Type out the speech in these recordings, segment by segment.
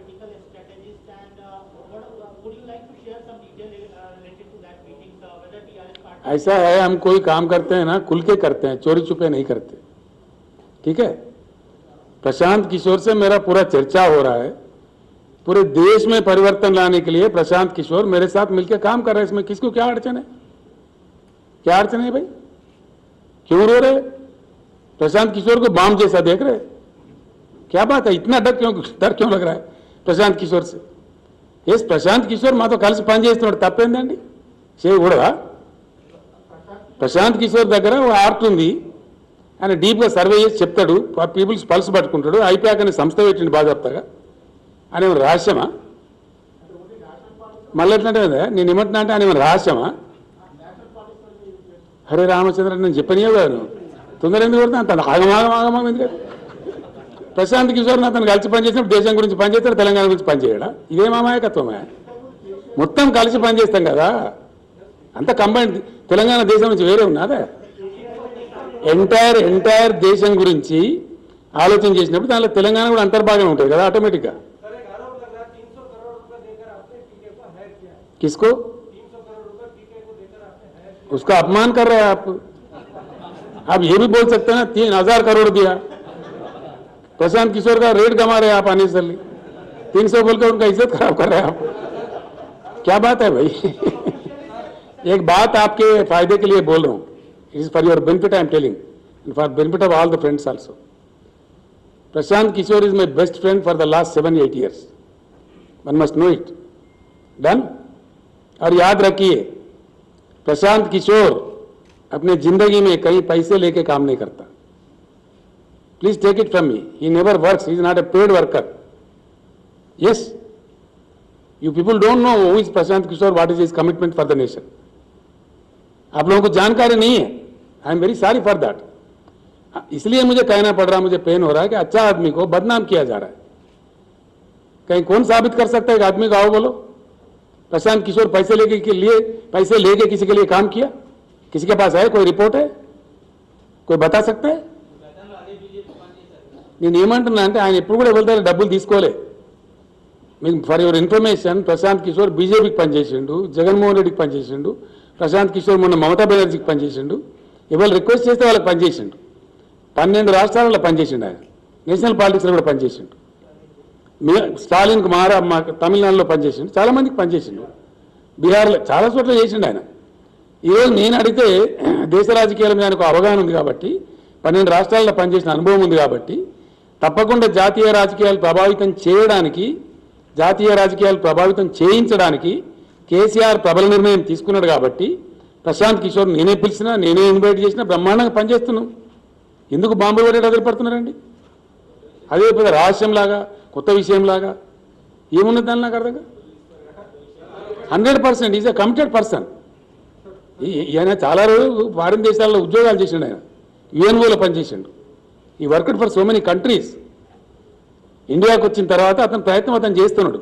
political strategist and uh, what, uh, would you like to share some detail uh, related to that meeting, uh, whether TRS party ऐसा है हम कोई काम करते हैं ना खुल के करते हैं चोरी छुपे नहीं करते ठीक है प्रशांत किशोर से मेरा पूरा चर्चा हो रहा है पूरे देश में परिवर्तन लाने के लिए प्रशांत किशोर मेरे साथ मिलकर काम कर रहे हैं इसमें किसको क्या अड़चन है क्या अड़चन है भाई क्यों रो रहे प्रशांत किशोर को बाम जैसा देख रहे क्या बात है इतना डर क्यों डर क्यों लग रहा है ప్రశాంత్ కిషోర్ से ఎస్ ప్రశాంత్ కిషోర్ మాతో కలిసి పనిచేస్తున్నాడు తప్పేందండి చేయకూడదా ప్రశాంత్ కిషోర్ దగ్గర ఒక ఆర్ట్ ఉంది ఆయన డీప్గా సర్వే చేసి చెప్తాడు పీపుల్స్ పల్స్ పట్టుకుంటాడు అయిపోయాక అనే సంస్థ పెట్టిండు బాగా ఆయన ఏమైనా రహస్యమా మళ్ళీ ఎట్లంటే కదా నేను ఏమంటున్నా అంటే ఆయన ఏమైనా రహస్యమా హరే రామచంద్ర నేను చెప్పనియో కదా నువ్వు తొందర ఎందుకు కొడుతున్నా అంత ఆగమాగం ఆగమాగం ఎందుకు ప్రశాంత్ కిషోర్ అతను కలిసి పనిచేసినప్పుడు దేశం గురించి పనిచేస్తాడు తెలంగాణ గురించి పనిచేయడా ఇదేం అమాయకత్వమే మొత్తం కలిసి పనిచేస్తాం కదా అంత కంబైన్ తెలంగాణ దేశం నుంచి వేరే ఉన్నదా ఎంటైర్ ఎంటైర్ దేశం గురించి ఆలోచన చేసినప్పుడు దానిలో తెలంగాణ కూడా అంతర్భాగం ఉంటుంది కదా ఆటోమేటిక్గా सर एक आरोप लग रहा है तीन सौ करोड़ रुपए देकर आपने टीके को हायर किया है किसको तीन सौ करोड़ रुपए टीके को देकर आपने हायर किया उसका अपमान कर रहे हैं आप आप ये भी बोल सकते हैं ना तीन हजार करोड़ दिया प्रशांत किशोर का रेट गमा रहे हैं आप अनिसरली तीन सौ बोल के उनका इज्जत खराब कर रहे हैं आप क्या बात है भाई एक बात आपके फायदे के लिए बोल रहा हूँ it is for your benefit I am telling for benefit of all the friends also Prashant Kishor is my best friend for the last seven eight years one must know it done और याद रखिए प्रशांत किशोर अपने जिंदगी में कहीं पैसे लेके काम नहीं करता please take it from me he never works he is not a paid worker yes you people don't know who is Prashant Kishor what is is commitment for the nation आप लोगों को जानकारी नहीं है I am very sorry for that इसलिए मुझे कहना पड़ रहा है मुझे पेन हो रहा है कि अच्छा आदमी को बदनाम किया जा रहा है कहीं कौन साबित कर सकता है कि आदमी को आओ बोलो प्रशांत किशोर पैसे लेके के लिए पैसे लेके किसी के लिए काम किया किसी के पास है कोई रिपोर्ट है कोई बता सकता है నేను ఏమంటున్నా అంటే ఆయన ఎప్పుడు కూడా ఎవరి దగ్గర డబ్బులు తీసుకోలే మీకు for your information Prashant Kishor బీజేపీకి పనిచేసిండు జగన్మోహన్ రెడ్డికి పనిచేసిండు ప్రశాంత్ కిషోర్ మొన్న మమతా బెనర్జీకి పనిచేసిండు ఎవరు రిక్వెస్ట్ చేస్తే వాళ్ళకి పనిచేసిండు పన్నెండు రాష్ట్రాలలో పనిచేసిండు ఆయన నేషనల్ పాలిటిక్స్లో కూడా పనిచేసిండు మీ- స్టాలిన్ కుమార్ మా తమిళనాడులో పనిచేసిండు చాలా మందికి పనిచేసిండు బీహార్లో చాలా చోట్ల చేసిండు ఆయన ఈరోజు నేను అడిగితే దేశ రాజకీయాల మీద ఆయనకు అవగాహన ఉంది కాబట్టి పన్నెండు రాష్ట్రాల్లో పనిచేసిన అనుభవం ఉంది కాబట్టి తప్పకుండా జాతీయ రాజకీయాలు ప్రభావితం చేయడానికి జాతీయ రాజకీయాలు ప్రభావితం చేయించడానికి కేసీఆర్ ప్రబల నిర్ణయం తీసుకున్నాడు కాబట్టి ప్రశాంత్ కిషోర్ నేనే పిలిచినా నేనే ఇన్వైట్ చేసినా బ్రహ్మాండంగా పనిచేస్తున్నాం ఎందుకు బాంబు పడేట వదిలిపెడుతున్నారండి అదే పెద్ద రహస్యంలాగా కొత్త విషయంలాగా ఏమున్నది దాని నాకు అర్థంగా hundred percent is a committed person ఈయన చాలా రోజులు ఫారిన్ దేశాల్లో ఉద్యోగాలు చేసిండు ఆయన యుఎన్ఓలో పనిచేసిండు he worked for so many countries ఇండియాకి వచ్చిన తర్వాత అతని ప్రయత్నం అతను చేస్తున్నాడు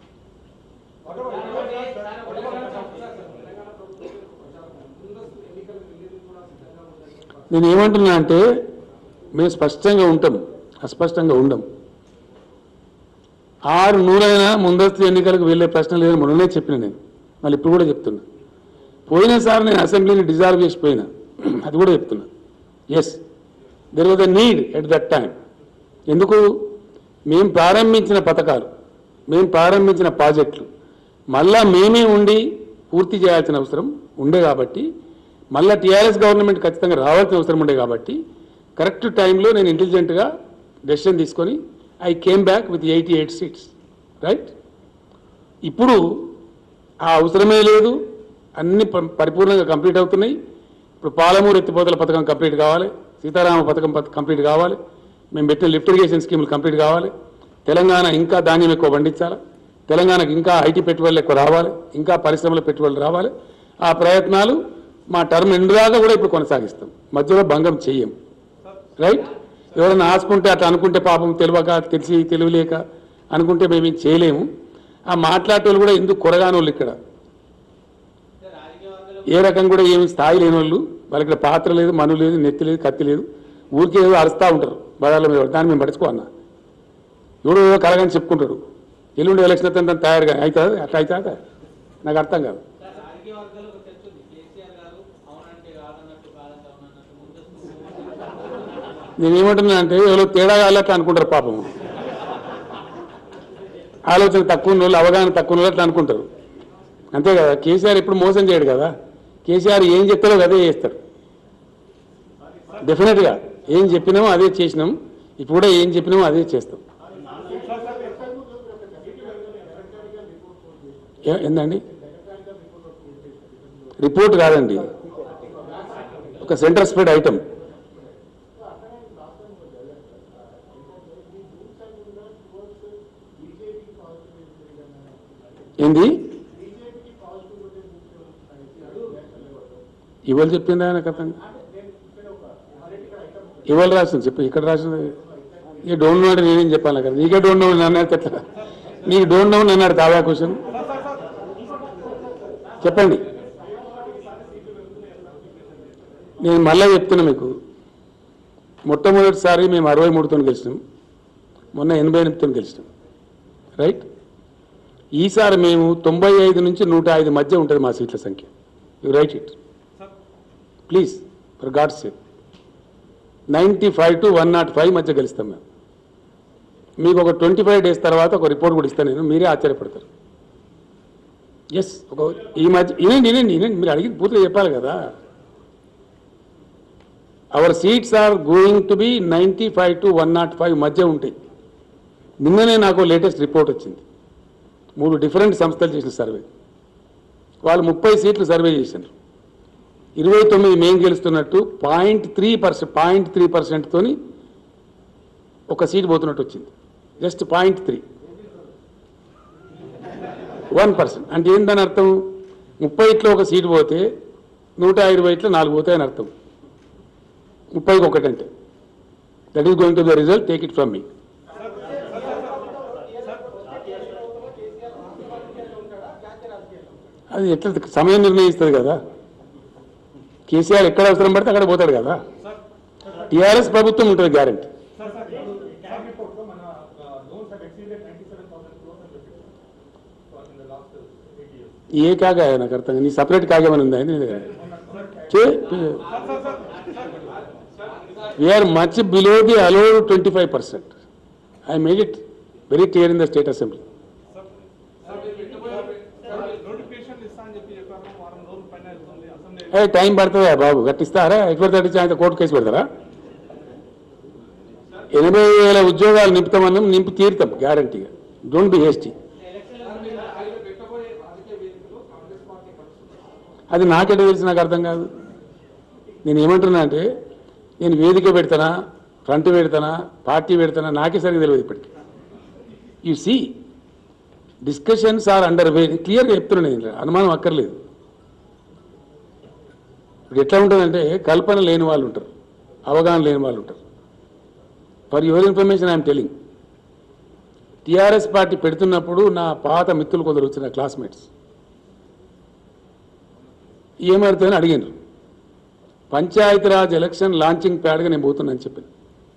నేను ఏమంటున్నా అంటే మేము స్పష్టంగా ఉంటాం అస్పష్టంగా ఉండం ఆరు నూరైనా ముందస్తు ఎన్నికలకు వెళ్ళే ప్రశ్న లేదని మొన్ననే చెప్పిన నేను మళ్ళీ ఇప్పుడు కూడా చెప్తున్నా పోయినసారి నేను అసెంబ్లీని డిజాల్వ్ చేసిపోయినా అది కూడా చెప్తున్నా yes there was a need at that time ఎందుకు మేము ప్రారంభించిన పథకాలు మేము ప్రారంభించిన ప్రాజెక్టులు మళ్ళా మేమే ఉండి పూర్తి చేయాల్సిన అవసరం ఉండే కాబట్టి మళ్ళా టీఆర్ఎస్ గవర్నమెంట్ ఖచ్చితంగా రావాల్సిన అవసరం ఉండే కాబట్టి కరెక్ట్ టైంలో నేను ఇంటెలిజెంట్గా డెసిషన్ తీసుకొని I came back with eighty eight seats right ఇప్పుడు ఆ అవసరమే లేదు అన్ని ప- పరిపూర్ణంగా కంప్లీట్ అవుతున్నాయి ఇప్పుడు పాలమూరు ఎత్తిపోతల పథకం కంప్లీట్ కావాలి సీతారామ పథకం పథ- కంప్లీట్ కావాలి మేము పెట్టిన లిఫ్ట్ ఇరిగేషన్ స్కీములు కంప్లీట్ కావాలి తెలంగాణ ఇంకా ధాన్యం ఎక్కువ పండించాలి తెలంగాణకు ఇంకా ఐటీ పెట్టుబడులు ఎక్కువ రావాలి ఇంకా పరిశ్రమల పెట్టుబడులు రావాలి ఆ ప్రయత్నాలు మా టర్మ్ ఎండుదాకా కూడా ఇప్పుడు కొనసాగిస్తాం మధ్యలో భంగం చెయ్యం రైట్ ఎవరైనా ఆసుకుంటే అట్లా అనుకుంటే పాపం తెలియక తెలిసి తెలియలేక అనుకుంటే మేము ఏం చేయలేము ఆ మాట్లాడే వాళ్ళు కూడా ఎందుకు కొరగాని వాళ్ళు ఇక్కడ ఏ రకం కూడా ఏమి స్థాయి లేని వాళ్ళు వాళ్ళకి ఇక్కడ పాత్ర లేదు మను లేదు నెత్తి లేదు కత్తి లేదు ఊరికే ఏదో అరుస్తూ ఉంటారు బజార్ల మీద దాన్ని మేము పడుచుకోవన్నా ఎవడో ఏదో కలగని చెప్పుకుంటాడు ఎల్లుండి ఎలక్షన్ అయితే తయారుగా అవుతుంది అట్లా అవుతుందా నాకు అర్థం కాదు రాజకీయ వర్గాల్లో ఒక చర్చ ఉంది కేసీఆర్ గారు అవునంటే కాదన్నట్టు కాదంటే అవునన్నట్టు ముందస్తు నేను ఏమంటున్నా అంటే ఎవరో తేడా కాలేక అనుకుంటారు పాపం ఆలోచన తక్కువ ఉన్న వాళ్ళు అవగాహన తక్కువ ఉన్న వాళ్ళు అట్లా అనుకుంటారు అంతే కదా కేసీఆర్ ఎప్పుడు మోసం చేయడు కదా కేసీఆర్ ఏం చెప్తారో అదే చేస్తాడు డెఫినెట్గా ఏం చెప్పినామో అదే చేసినాం ఇప్పుడు కూడా ఏం చెప్పినామో అదే చేస్తాం ఏ- ఏందండి రిపోర్ట్ కాదండి ఒక సెంటర్ స్ప్రెడ్ ఐటమ్ ఏంది ఇవాళ చెప్పిందా నాకు అర్థం ఇవాళ రాసింది చెప్పు ఇక్కడ రాసింది ఇక డోంట్ నో అంటే నేనేం చెప్పాలి కదా నీకే డోంట్ నో నన్ను అడిగితే ఎట్లా నీకు డోంట్ నో నన్ను అడితే అవా క్వశ్చన్ చెప్పండి నేను మళ్ళీ చెప్తున్నా మీకు మొట్టమొదటిసారి మేము అరవై మూడుతో గెలిచినాం మొన్న ఎనభై ఎనిమిదితో గెలిచినాం రైట్ ఈసారి మేము తొంభై ఐదు నుంచి నూట ఐదు మధ్య ఉంటుంది మా సీట్ల సంఖ్య you write it please for God's sake ninety five to one not five మధ్య గెలుస్తాం మేము మీకు ఒక ట్వంటీ ఫైవ్ డేస్ తర్వాత ఒక రిపోర్ట్ కూడా ఇస్తాను నేను మీరే ఆశ్చర్యపడతారు ఎస్ ఒక ఈ మధ్య వినండి వినండి వినండి మీరు అడిగి పూర్తిగా చెప్పాలి కదా our seats are going to be ninety five to one not five మధ్య ఉంటాయి నిన్ననే నాకు లేటెస్ట్ రిపోర్ట్ వచ్చింది మూడు డిఫరెంట్ సంస్థలు చేసిన సర్వే వాళ్ళు ముప్పై సీట్లు సర్వే చేశారు ఇరవై తొమ్మిది మేము గెలుస్తున్నట్టు point three percent point three పర్సెంట్తోని ఒక సీట్ పోతున్నట్టు వచ్చింది just point three one percent అంటే ఏందని అర్థం ముప్పై ఇట్లో ఒక సీట్ పోతే నూట ఇరవై ఇట్లో నాలుగు పోతాయని అర్థం ముప్పైకి ఒకటి అంటే that is going to the result take it from me అది ఎట్లా సమయం నిర్ణయిస్తుంది కదా కేసీఆర్ ఎక్కడ అవసరం పడితే అక్కడ పోతాడు కదా టీఆర్ఎస్ ప్రభుత్వం ఉంటుంది గ్యారంటీ సార్ సార్ క్యాబ్ రిపోర్ట్ లో మన లోన్స్ have exceeded 97,000 crores అని చెప్పి sir in the last 8 years ఏ కాగా నాకు అర్థం నీ సపరేట్ కాగేమని ఉందా నీ దగ్గర we're much below the allowed twenty five percent I made it very clear in the state assembly notification ఇస్తా అని చెప్పి చెప్పారు వారం రోజుల పైన వెళ్తుంది అసెంబ్లీ ఏ టైం పడుతుందా బాబు గట్టిస్తారా ఎక్కడ తట్టించి ఆయన కోర్టు కేసు పెడతారా ఎనభై వేల ఉద్యోగాలు నింపుతామన్నాం నింపి తీరుతాం గ్యారంటీగా డోంట్ బి హేస్టీ పెట్టబోయే రాజకీయ వేదికలో కాంగ్రెస్ పార్టీ పక్షం అది నాకెట తెలిసి నాకు అర్థం కాదు నేను ఏమంటున్నా అంటే నేను వేదిక పెడతానా ఫ్రంట్ పెడతానా పార్టీ పెడతానా నాకే సరిగ్గా తెలియదు ఇప్పటికి you see discussions are under way క్లియర్గా చెప్తున్నాను నేను అనుమానం అక్కర్లేదు ఇప్పుడు ఎట్లా ఉంటుందంటే కల్పన లేని వాళ్ళు ఉంటారు అవగాహన లేని వాళ్ళు ఉంటారు for your information I'm telling TRS party పెడుతున్నప్పుడు నా పాత మిత్రులు కొందరు వచ్చిన క్లాస్మేట్స్ ఏమవుతుందని అడిగినారు పంచాయతీరాజ్ ఎలక్షన్ లాంచింగ్ ప్యాడ్గా నేను పోతున్నాను చెప్పాను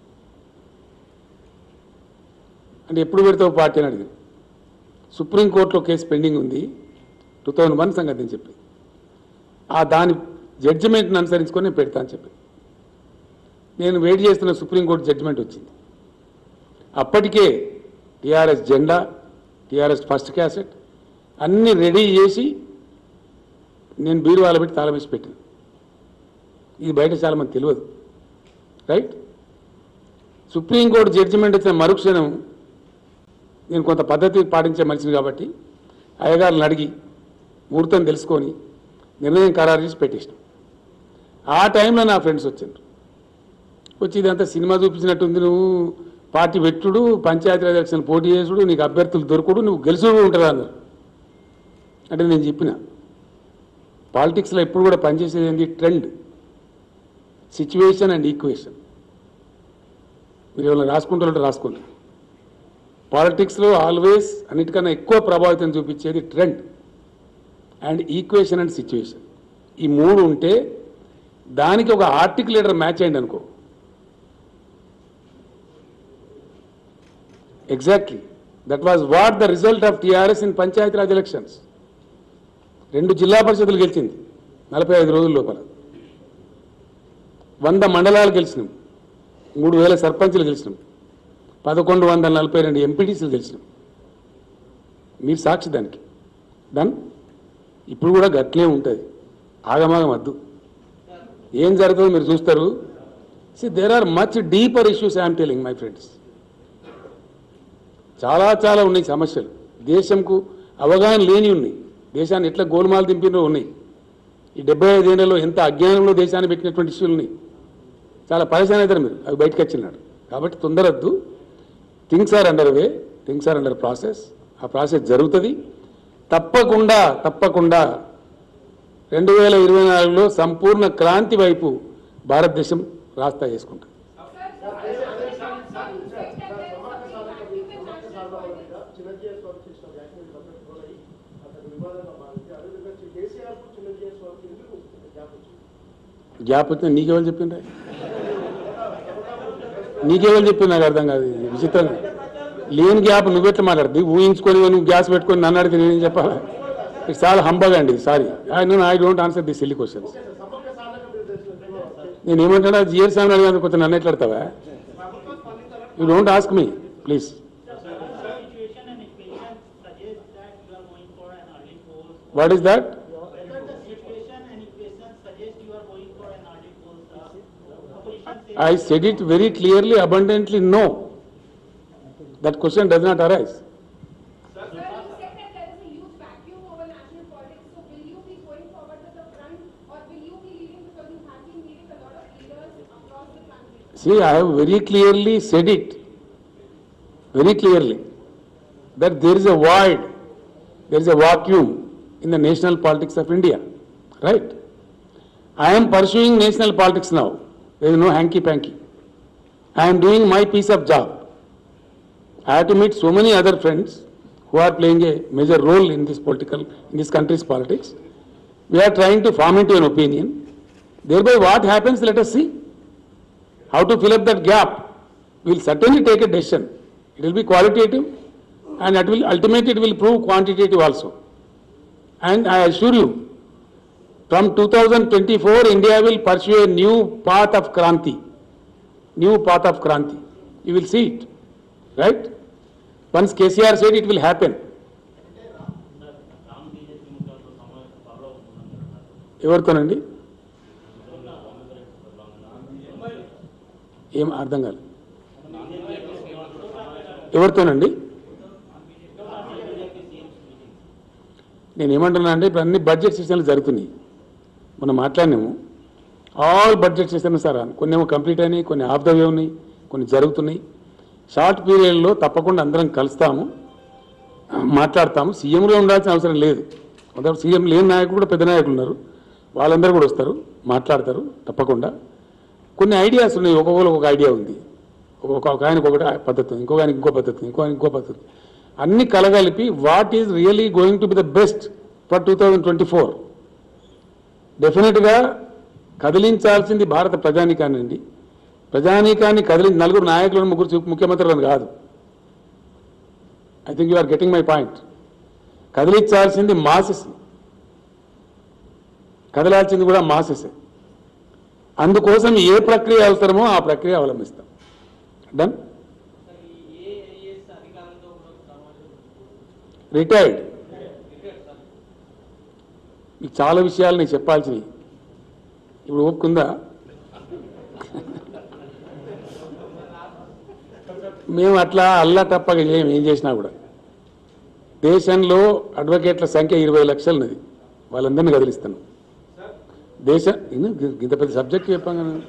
అంటే ఎప్పుడు పెడతావు పార్టీ అని అడిగాను సుప్రీంకోర్టులో కేసు పెండింగ్ ఉంది టూ థౌజండ్ వన్ సంగతి అని చెప్పి ఆ దాని జడ్జిమెంట్ని అనుసరించుకొని నేను పెడతా అని చెప్పి నేను వెయిట్ చేస్తున్న సుప్రీంకోర్టు జడ్జిమెంట్ వచ్చింది అప్పటికే టీఆర్ఎస్ జెండా టీఆర్ఎస్ ఫస్ట్ క్యాసెట్ అన్నీ రెడీ చేసి నేను బీరువాల పెట్టి తాళం వేసి పెట్టాను ఇది బయట చాలా మంది తెలియదు రైట్ సుప్రీంకోర్టు జడ్జిమెంట్ వచ్చిన మరుక్షణం నేను కొంత పద్ధతి పాటించే మనిషిని కాబట్టి అయ్యగారులను అడిగి ముహూర్తం తెలుసుకొని నిర్ణయం ఖరారు చేసి పెట్టేసిన ఆ టైంలో నా ఫ్రెండ్స్ వచ్చారు వచ్చి ఇదంతా సినిమా చూపించినట్టుంది నువ్వు పార్టీ పెట్టుడు పంచాయతీరాజ్ ఎలక్షన్ పోటీ చేసుడు నీకు అభ్యర్థులు దొరకడు నువ్వు గెలుచుడు ఉంటుందా అన్నారు అంటే నేను చెప్పిన పాలిటిక్స్లో ఎప్పుడు కూడా పనిచేసేది ఏంటి ట్రెండ్ సిచ్యువేషన్ అండ్ ఈక్వేషన్ మీరు ఏమైనా రాసుకుంటారంటే రాసుకోండి పాలిటిక్స్లో ఆల్వేస్ అన్నిటికన్నా ఎక్కువ ప్రభావితం చూపించేది trend and equation and situation ఈ మూడు ఉంటే దానికి ఒక ఆర్టికులేటర్ మ్యాచ్ అయింది అనుకో exactly that was what the result of TRS in Panchayati Raj elections రెండు జిల్లా పరిషత్తులు గెలిచింది నలభై ఐదు రోజుల లోపల వంద మండలాలు గెలిచినాం మూడు వేల సర్పంచులు గెలిచినాం పదకొండు వందల నలభై రెండు ఎంపీటీసీలు గెలిచినాం మీరు సాక్షి దానికి డన్ ఇప్పుడు కూడా గట్లే ఉంటుంది ఆగమాగం వద్దు ఏం జరుగుతుందో మీరు చూస్తారు see there are much deeper issues I'm telling my friends చాలా చాలా ఉన్నాయి సమస్యలు దేశంకు అవగాహన లేని ఉన్నాయి దేశాన్ని ఎట్లా గోల్మాలు దింపినో ఉన్నాయి ఈ డెబ్బై ఐదేళ్లలో ఎంత అజ్ఞానంలో దేశాన్ని పెట్టినటువంటి ఇష్యూలు ఉన్నాయి చాలా పరిశాన్ అవుతారు మీరు అవి బయటకు వచ్చినాడు కాబట్టి తొందరద్దు things are under way things are under process ఆ ప్రాసెస్ జరుగుతుంది తప్పకుండా తప్పకుండా రెండు వేల ఇరవై నాలుగులో సంపూర్ణ క్రాంతి వైపు భారతదేశం రాస్తా చేసుకుంటుంది చిన్నజీఎస్ వర్క్ చేసిన వ్యాఖ్యలు పక్కన పోయి అతను వివాదంగా మారింది అదేవిధంగా కేసీఆర్ కు చిన్నజీఎస్ వర్క్ ఎందుకు గ్యాప్ వచ్చింది గ్యాప్ వచ్చింది నీకెవరు చెప్పిండ్రా నీకెవరు చెప్పింది నాకు అర్థం కాదు ఇది విచిత్రంగా లేని గ్యాప్ నువ్వెట్లా మాట్లాడుతుంది ఊహించుకొని నువ్వు గ్యాస్ పెట్టుకొని నన్ను అడిగితే నేనేం చెప్పాలా ఇట్స్ ఆల్ హంబగ్ అండి sorry I know I don't answer the silly questions సమగ్ర సాధక మీరు చేసిన నేను ఏమంటున్నా జిఎస్ స్వామిని అడిగినందుకు కొంచెం నన్ను ఎట్లాడతావా you don't ask me please Situation and equation suggest that you are going for an early poll. What is that Whether the situation and equation suggest you are going for an early poll, sir. Opposition says. I said it very clearly, abundantly, no. That question does not arise. Sir, you said that there is a huge vacuum over national politics, so will you be going forward with the front or will you be leading because you have been meeting a lot of leaders across the country? See, I have very clearly said it, very clearly, that there is a void, there is a vacuum in the national politics of India, right? I am pursuing national politics now. There is no hanky-panky. I am doing my piece of job. I have to meet so many other friends who are playing a major role in this political, in this country's politics. We are trying to form into an opinion. Thereby what happens, let us see. How to fill up that gap? We will certainly take a decision. It will be qualitative and it will, ultimately it will prove quantitative also. And I assure you, from 2024, India will pursue a new path of Kranti. New path of Kranti. You will see it, right? Once KCR said it will happen. ఎవరితోనండి ఏం అర్థం కాలేదు ఎవరితోనండి నేను ఏమంటున్నా అంటే ఇప్పుడు అన్ని budget సెషన్లు జరుగుతున్నాయి మనం మాట్లాడినాము ఆల్ బడ్జెట్ సెషన్స్ సార్ కొన్ని ఏమో కంప్లీట్ అయినాయి కొన్ని ఆఫ్ ద వే ఉన్నాయి కొన్ని జరుగుతున్నాయి షార్ట్ పీరియడ్లో తప్పకుండా అందరం కలుస్తాము మాట్లాడతాము సీఎంలో ఉండాల్సిన అవసరం లేదు కొంత సీఎం లేని నాయకులు కూడా పెద్ద నాయకులు ఉన్నారు వాళ్ళందరూ కూడా వస్తారు మాట్లాడతారు తప్పకుండా కొన్ని ఐడియాస్ ఉన్నాయి ఒక్కొక్కరు ఒక ఐడియా ఉంది ఒక ఒక ఆయనకు ఒకటి పద్ధతి ఉంది, ఇంకొక ఆయనకి ఇంకో పద్ధతి ఉంది, ఇంకో ఆయనకి ఇంకో పద్ధతి ఉంది. అన్ని కలగలిపి what is really going to be the best for two thousand twenty four డెఫినెట్గా కదిలించాల్సింది భారత ప్రజానీకాన్ని ప్రజానీకాన్ని కదిలి నలుగురు నాయకులను ముగ్గురు చూ- ముఖ్యమంత్రులను కాదు I think you are getting my point కదిలించాల్సింది మాసెస్ కదలాల్సింది కూడా మాసెసే అందుకోసం ఏ ప్రక్రియ అవసరమో ఆ ప్రక్రియ అవలంబిస్తాం డన్ సార్, ఈ ఏ ఐఏఎస్ అధికారులతో కూడా సమావేశం రిటైర్డ్ రిటైర్డ్ సార్ మీకు చాలా విషయాలు నేను చెప్పాల్సినవి ఇప్పుడు ఒప్పుకుందా మేము అట్లా అల్లా తప్పగా చేయం ఏం చేసినా కూడా దేశంలో అడ్వకేట్ల సంఖ్య ఇరవై లక్షలున్నది వాళ్ళందరినీ కదిలిస్తాను దేశ ఇನ್ನು ఇంత పెద్ద సబ్జెక్ట్ చెప్పాను కదా.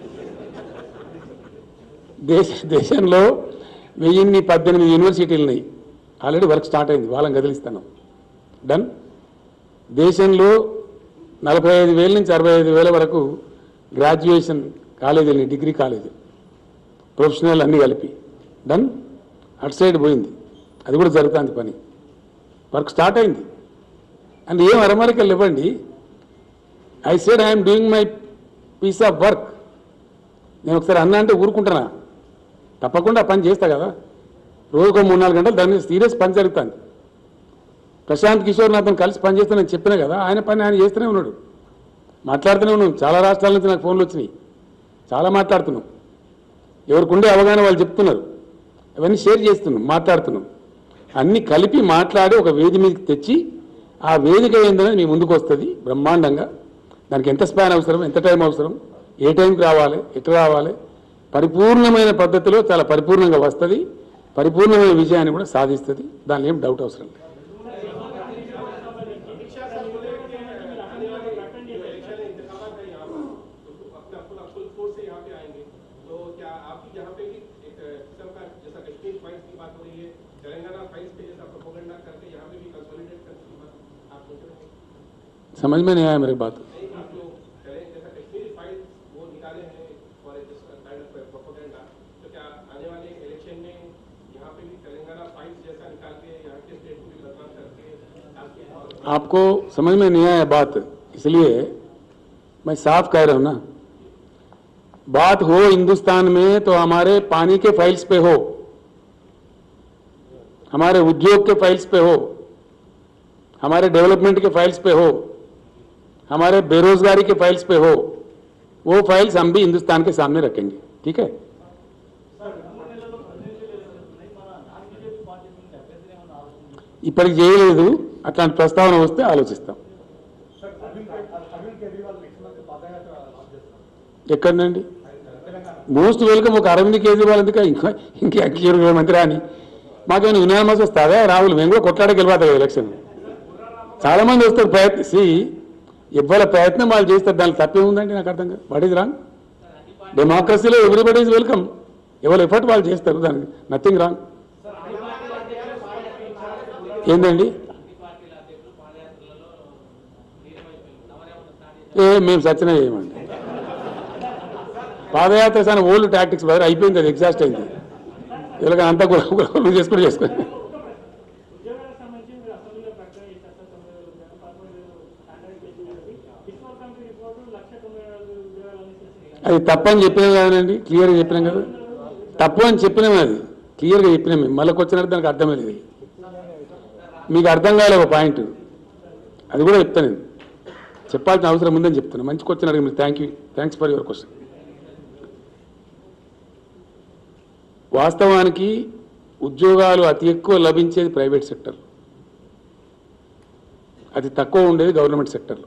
దేశ దేశంలో వెయ్యిన్ని పద్దెనిమిది యూనివర్సిటీలు ఉన్నాయి ఆల్రెడీ వర్క్ స్టార్ట్ అయింది వాళ్ళని కదిలిస్తాను డన్ దేశంలో నలభై ఐదు వేల నుంచి అరవై ఐదు వేల వరకు గ్రాడ్యుయేషన్ కాలేజీలు డిగ్రీ కాలేజీ ప్రొఫెషనల్ అన్నీ కలిపి డన్ అటు సైడ్ పోయింది అది కూడా జరుగుతుంది పని వర్క్ స్టార్ట్ అయింది అండ్ ఏం అరమరికలు ఇవ్వండి I said I'm doing my piece of work నేను ఒకసారి అన్నా అంటే ఊరుకుంటున్నా తప్పకుండా ఆ పని చేస్తా కదా రోజుకో మూడు నాలుగు గంటలు దాని మీద సీరియస్ పని జరుగుతుంది ప్రశాంత్ కిషోర్ నాతో కలిసి పని చేస్తానని చెప్పినా కదా ఆయన పని ఆయన చేస్తూనే ఉన్నాడు మాట్లాడుతూనే ఉన్నాం చాలా రాష్ట్రాల నుంచి నాకు ఫోన్లు వచ్చినాయి చాలా మాట్లాడుతున్నాం ఎవరికి ఉండే అవగాహన వాళ్ళు చెప్తున్నారు అవన్నీ షేర్ చేస్తున్నాం మాట్లాడుతున్నాం అన్ని కలిపి మాట్లాడి ఒక వేది మీదకి తెచ్చి ఆ వేదిక ఏందని మీ ముందుకు వస్తుంది బ్రహ్మాండంగా దానికి ఎంత స్పాన్ అవసరం ఎంత టైం అవసరం ఏ టైంకి రావాలి ఎట్లా రావాలి పరిపూర్ణమైన పద్ధతిలో చాలా పరిపూర్ణంగా వస్తుంది పరిపూర్ణమైన విజయాన్ని కూడా సాధిస్తుంది దానిలో ఏం డౌట్ అవసరం లేదు शिक्षा को लेके आने वाले जो इलेक्शन इंतखाबात है यहाँ पर तो अपना फुल फुल फोर्स से यहाँ पे आएंगे तो क्या आपकी यहाँ पे भी एक किस्म का जैसा कश्मीर फाइल्स की बात हो रही है तेलंगाना फाइल्स पे जैसा प्रोपोगंडा करके यहाँ पे भी कंसोलिडेट करने की बात आप सोच रहे हैं समझ में नहीं आया मेरी बात नहीं आप जो करें जैसा कश्मीरी फाइल्स वो निकाले हैं फॉर काइंड ऑफ प्रोपोगंडा तो क्या आने वाले इलेक्शन में यहाँ पे भी तेलंगाना फाइल्स जैसा निकाल के यहाँ के स्टेट को भी बदनाम करके आपके और आपको समझ में नहीं आया बात इसलिए मैं साफ कह रहा हूं ना बात हो हिंदुस्तान में तो हमारे पानी के फाइल्स पे हो हमारे उद्योग के फाइल्स पे हो हमारे डेवलपमेंट के फाइल्स पे हो हमारे बेरोजगारी के फाइल्स पे हो वो फाइल्स हम भी हिंदुस्तान के सामने रखेंगे ठीक है ఇప్పటికి చేయలేదు అట్లాంటి ప్రస్తావన వస్తే ఆలోచిస్తాం sir Arvind Arvind Kejriwal next month padayatra launch చేస్తున్నారు ఎక్కడనండి తెలంగాణ మోస్ట్ వెల్కమ్ ఒక అరవింద్ కేజ్రీవాల్ ఎందుక ఇంకా ఇంకా కేంద్ర మంత్రి అని మాకేమైనా యునానిమస్ వస్తుందా రాహుల్ మేము కూడా కొట్లాడే గెలిపోతాం ఎలక్షన్ చాలా మంది వస్తారు ప్రయత్నిసి ఇవ్వాల ప్రయత్నం వాళ్ళు చేస్తారు దానికి తప్పేముందండి నాకు అర్థం కాదు వాట్ ఈజ్ రాంగ్ డెమోక్రసీలో ఎవ్రీబడి ఈజ్ వెల్కమ్ ఎవరి ఎఫర్ట్ వాళ్ళు చేస్తారు దానికి నథింగ్ రాంగ్ ఏందండి అన్ని పార్టీల అధ్యక్షులు పాదయాత్రలలో లీనమైపోయింది తమరేమన్నా స్టార్ట్ చేశారు ఏ మేము సత్యనే చేయమండి పాదయాత్ర సార్ ఓల్డ్ టాక్టిక్స్ బదులు అయిపోయింది అది ఎగ్జాస్ట్ అయింది ఇలాగ అంతా కూడా కూడా చేసుకుని చేసుకుని ఉద్యోగాలకు సంబంధించి మీరు అసెంబ్లీలో ప్రకటన చేశారు సార్ తొమ్మిది వేల ఉద్యోగాలు పదకొండు వేలు స్టాండర్డ్ చేసినది ఇస్రో కమిటీ రిపోర్టు లక్ష తొంభై వేల ఉద్యోగాలు అనేసి అది తప్పని చెప్పినాం కదండి క్లియర్గా చెప్పినాం కదా తప్పు అని చెప్పినాం అది క్లియర్గా చెప్పినాం మేము మళ్ళీ వచ్చినట్టు దానికి అర్థమే లేదు మీకు అర్థం కాలే ఒక పాయింట్ అది కూడా చెప్తాను నేను చెప్పాల్సిన అవసరం ఉందని చెప్తున్నా మంచి క్వశ్చన్ అడిగి మీరు thank you thanks for your question వాస్తవానికి ఉద్యోగాలు అతి ఎక్కువ లభించేది ప్రైవేట్ సెక్టర్ అతి తక్కువ ఉండేది గవర్నమెంట్ సెక్టర్లో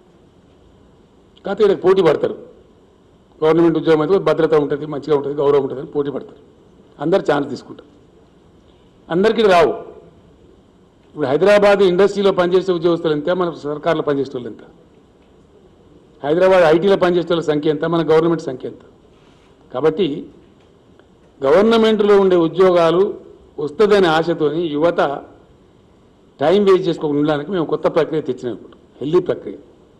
కాకపోతే వీళ్ళకి పోటీ పడతారు గవర్నమెంట్ ఉద్యోగం అయితే భద్రత ఉంటుంది మంచిగా ఉంటుంది గౌరవం ఉంటుంది అని పోటీ పడతారు అందరు ఛాన్స్ తీసుకుంటారు అందరికీ రావు ఇప్పుడు హైదరాబాద్ ఇండస్ట్రీలో పనిచేసే ఉద్యోగస్తులు ఎంత మన సర్కార్లో పనిచేసే వాళ్ళు ఎంత హైదరాబాద్ ఐటీలో పనిచేసే వాళ్ళ సంఖ్య ఎంత మన గవర్నమెంట్ సంఖ్య ఎంత కాబట్టి గవర్నమెంట్లో ఉండే ఉద్యోగాలు వస్తుందనే ఆశతోని యువత టైం వేస్ట్ చేసుకోకుండా ఉండడానికి మేము కొత్త ప్రక్రియ తెచ్చినాం ఇప్పుడు హెల్దీ ప్రక్రియ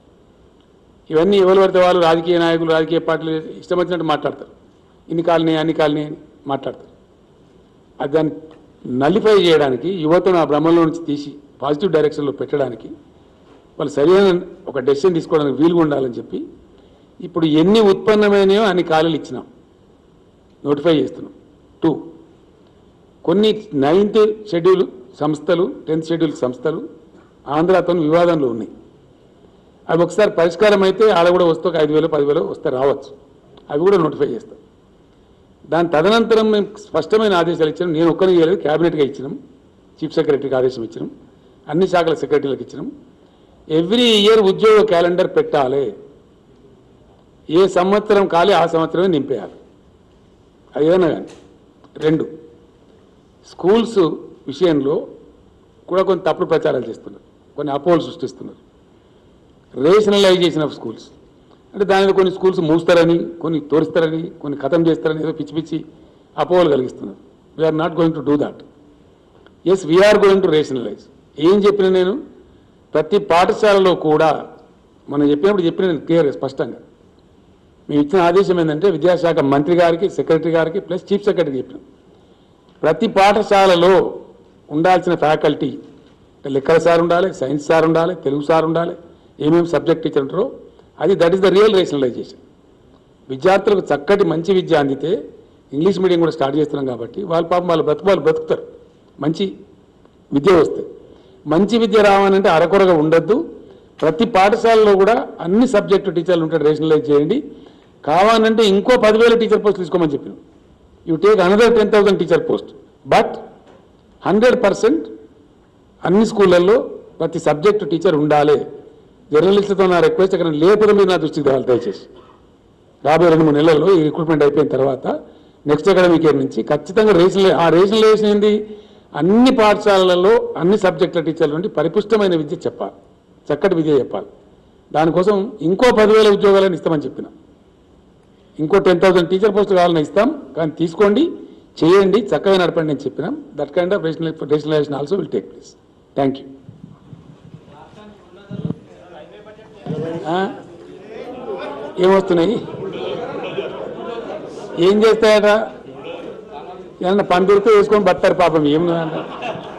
ఇవన్నీ ఎవరు పడితే వాళ్ళు రాజకీయ నాయకులు రాజకీయ పార్టీలు ఇష్టం వచ్చినట్టు మాట్లాడతారు ఇన్ని కాలనీ అన్ని కాలనీ అని మాట్లాడతారు అది దాన్ని నలిఫై చేయడానికి యువతను ఆ భ్రమంలో నుంచి తీసి పాజిటివ్ డైరెక్షన్లో పెట్టడానికి వాళ్ళు సరైన ఒక డెసిషన్ తీసుకోవడానికి వీలుగా ఉండాలని చెప్పి ఇప్పుడు ఎన్ని ఉత్పన్నమైనయో అన్ని ఖాళీలు ఇచ్చినాం నోటిఫై చేస్తున్నాం టూ కొన్ని నైన్త్ షెడ్యూల్ సంస్థలు టెన్త్ షెడ్యూల్ సంస్థలు ఆంధ్రాతో వివాదంలో ఉన్నాయి అవి ఒకసారి పరిష్కారం అయితే ఆడ కూడా వస్తే ఒక ఐదు వేలు పదివేలు వస్తే రావచ్చు అవి కూడా నోటిఫై చేస్తాం దాని తదనంతరం మేము స్పష్టమైన ఆదేశాలు ఇచ్చినాం నేను ఒక్కరిని చేయలేదు క్యాబినెట్గా ఇచ్చినాం చీఫ్ సెక్రటరీకి ఆదేశం ఇచ్చినాం అన్ని శాఖల సెక్రటరీలకు ఇచ్చినాం ఎవ్రీ ఇయర్ ఉద్యోగ క్యాలెండర్ పెట్టాలి ఏ సంవత్సరం కాలే ఆ సంవత్సరమే నింపేయాలి అది ఏదైనా కానీ రెండు స్కూల్స్ విషయంలో కూడా కొన్ని తప్పుడు ప్రచారాలు చేస్తున్నారు కొన్ని అపోహలు సృష్టిస్తున్నారు రేషనలైజేషన్ ఆఫ్ స్కూల్స్ అంటే దానిలో కొన్ని స్కూల్స్ మూస్తారని కొన్ని తోరిస్తారని కొన్ని ఖతం చేస్తారని ఏదో పిచ్చి పిచ్చి అపోహలు కలిగిస్తున్నారు we're not going to do that yes we're going to rationalise ఏం చెప్పిన నేను ప్రతి పాఠశాలలో కూడా మనం చెప్పినప్పుడు చెప్పిన నేను క్లియర్గా స్పష్టంగా మేము ఇచ్చిన ఆదేశం ఏంటంటే విద్యాశాఖ మంత్రి గారికి సెక్రటరీ గారికి ప్లస్ చీఫ్ సెక్రటరీకి చెప్పినాం ప్రతి పాఠశాలలో ఉండాల్సిన ఫ్యాకల్టీ అంటే లెక్కల సార్ ఉండాలి సైన్స్ సార్ ఉండాలి తెలుగు సార్ ఉండాలి ఏమేమి సబ్జెక్ట్ టీచర్ ఉంటారో అది that is the real rationalisation విద్యార్థులకు చక్కటి మంచి విద్య అందితే ఇంగ్లీష్ మీడియం కూడా స్టార్ట్ చేస్తున్నాం కాబట్టి వాళ్ళ పాపం వాళ్ళ బతుకు వాళ్ళు బతుకుతారు మంచి విద్య వస్తే మంచి విద్య రావాలంటే అరకొరగా ఉండొద్దు ప్రతి పాఠశాలలో కూడా అన్ని సబ్జెక్టు టీచర్లు ఉంటాడు రేషనలైజ్ చేయండి కావాలంటే ఇంకో పదివేల టీచర్ పోస్ట్ తీసుకోమని చెప్పినాం you take another ten thousand teacher post but hundred percent అన్ని స్కూళ్ళల్లో ప్రతి సబ్జెక్టు టీచర్ ఉండాలి జర్నలిస్టులతో నా రిక్వెస్ట్ అక్కడ లేపద మీద నా దృష్టికి రావాలి దయచేసి రాబోయే రెండు మూడు నెలల్లో ఈ రిక్రూట్మెంట్ అయిపోయిన తర్వాత నెక్స్ట్ అకాడమిక్ ఇయర్ నుంచి ఖచ్చితంగా రేషన్ ఆ రేషనలైజేషన్ ఏంది అన్ని పాఠశాలలలో అన్ని సబ్జెక్టుల టీచర్ల నుండి పరిపుష్టమైన విద్య చెప్పాలి చక్కటి విద్య చెప్పాలి దానికోసం ఇంకో పదివేల ఉద్యోగాలను ఇస్తామని చెప్పిన ఇంకో టెన్ థౌసండ్ టీచర్ పోస్టులు కావాలని ఇస్తాం కానీ తీసుకోండి చేయండి చక్కగా నడపండి అని చెప్పినాం that kind of rational rationalisation also will take place thank you ఏమొస్తున్నాయి ఏం చేస్తాయట ఏమన్నా పంపిరితో వేసుకొని బతారు పాపం ఏం కాదంట